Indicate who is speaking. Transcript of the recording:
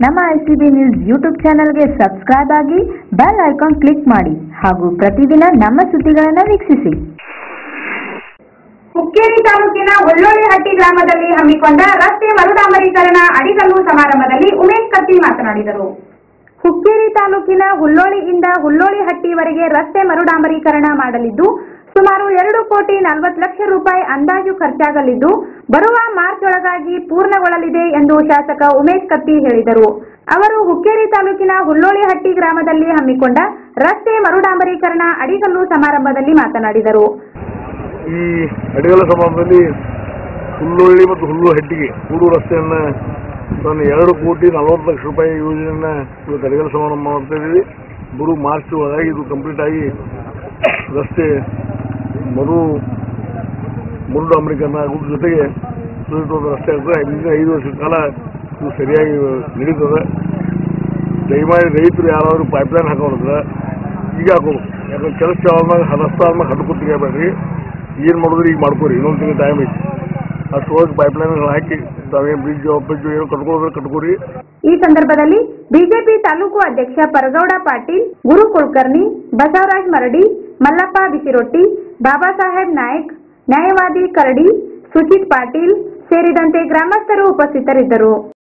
Speaker 1: ನಮ್ಮ ICB news YouTube ಚಾನೆಲ್ಗೆ subscribe ಆಗಿ ಬೆಲ್ ಐಕಾನ್ ಕ್ಲಿಕ್ ಮಾಡಿ ಹಾಗೂ ಪ್ರತಿದಿನ ನಮ್ಮ ಸುದ್ದಿಗಳನ್ನು ವೀಕ್ಷಿಸಿ
Speaker 2: ಹುಕ್ಕೇರಿ ತಾಲೂಕಿನ ಹುಲ್ಲೋಳಿಹಟ್ಟಿ ಗ್ರಾಮದಲ್ಲಿ ಹಮ್ಮಿಕೊಂಡ ರಸ್ತೆ ಮರುಡಾಂಬರೀಕರಣ ಅಡಿಗಲ್ಲು ಸಮಾರಂಭದಲ್ಲಿ ಉಮೇಶ್ ಕತ್ತಿ ಮಾತನಾಡಿದರು ಹುಕ್ಕೇರಿ ತಾಲೂಕಿನ ಹುಲ್ಲೋಳಿಯಿಂದ ಹುಲ್ಲೋಳಿಹಟ್ಟಿವರೆಗೆ ರಸ್ತೆ ಮರುಡಾಂಬರೀಕರಣ ಮಾಡಲಿದ್ದು ಸುಮಾರು ಎರಡು ಕೋಟಿ ನಲವತ್ತು ಲಕ್ಷ ರೂಪಾಯಿ ಅಂದಾಜು ಖರ್ಚಾಗಲಿದ್ದು ಬರುವ ಮಾರ್ಚ್ ಒಳಗಾಗಿ ಪೂರ್ಣಗೊಳ್ಳಲಿದೆ ಎಂದು ಶಾಸಕ ಉಮೇಶ್ ಕತ್ತಿ ಹೇಳಿದರು ಅವರು ಹುಕ್ಕೇರಿ ತಾಲೂಕಿನ ಹುಲ್ಲೋಳಿಹಟ್ಟಿ ಗ್ರಾಮದಲ್ಲಿ ಹಮ್ಮಿಕೊಂಡ ರಸ್ತೆ ಮರುಡಾಂಬರೀಕರಣ ಅಡಿಗಲ್ಲು ಸಮಾರಂಭದಲ್ಲಿ ಮಾತನಾಡಿದರು
Speaker 3: ಈ ಅಡಿಗಲ ಸಮಾರಂಭದಲ್ಲಿ ಹುಲ್ಲುಳ್ಳಿ ಮತ್ತು ಹುಲ್ಲು ಹೆಡ್ಡಿಗೆ ಕೂಡು ರಸ್ತೆಯನ್ನು ನಾನು ಎರಡು ಕೋಟಿ ನಲವತ್ತು ಲಕ್ಷ ರೂಪಾಯಿ ಯೋಜನೆಯನ್ನು ಇವತ್ತು ಅಡಿಗಲ ಸಮಾರಂಭ ಮಾಡ್ತಾ ಇದ್ದೀವಿ ಬರು ಮಾರ್ಚ್ ಒಳಗಾಗಿ ಇದು ಕಂಪ್ಲೀಟ್ ಆಗಿ ರಸ್ತೆ ಮರು ಮುರುಡು ಅಮರೀಕರಣ ಆಗೋದ್ರ ಜೊತೆಗೆ ಸುರಕ್ಷಿತವಾದ ರಸ್ತೆ ಆಗ್ತದೆ ಮುಂದಿನ ಐದು ವರ್ಷದ ಕಾಲ ಇದು ಸರಿಯಾಗಿ ನಡೀತದೆ ದಯಮಾಡಿ ರೈತರು ಯಾರಾದರೂ ಪೈಪ್ಲೈನ್ ಹಾಕೋದ್ರೆ ಈಗ ಹಾಕೋದು ಯಾಕಂದ್ರೆ ಕೆಲಸ ಚಾಲದಾಗ ರಸ್ತೆ ಆದ್ಮೇಲೆ ಹಡ್ಕೊತಿಗೆ ಬೇಡ್ರಿ ಏನು ಮಾಡಿದ್ರೆ ಈಗ ಮಾಡ್ಕೋರಿ ಇನ್ನೊಂದು ತಿಂಗಳು ಟೈಮ್ ಐತಿ ಅಷ್ಟೊಳಗೆ ಪೈಪ್ಲೈನ್ ಹಾಕಿ ತಾವೇನು ಬ್ರಿಡ್ಜ್ ಬ್ರಿಡ್ಜ್ ಏನು ಕಟ್ಕೊಳ್ಳೋದ್ರೆ ಕಟ್ಕೋರಿ
Speaker 2: ಈ ಸಂದರ್ಭದಲ್ಲಿ ಬಿಜೆಪಿ ತಾಲೂಕು ಅಧ್ಯಕ್ಷ ಪರಗೌಡ ಪಾಟೀಲ್ ಗುರು ಕುಲಕರ್ಣಿ ಬಸವರಾಜ್ ಮರಡಿ ಮಲ್ಲಪ್ಪ ಬಿಸಿರೊಟ್ಟಿ ಬಾಬಾ ಸಾಹೇಬ್ ನಾಯಕ್ ನ್ಯಾಯವಾದಿ ಕರಡಿ ಸುಚಿತ್ ಪಾಟೀಲ್ ಸೇರಿದಂತೆ ಗ್ರಾಮಸ್ಥರು ಉಪಸ್ಥಿತರಿದ್ದರು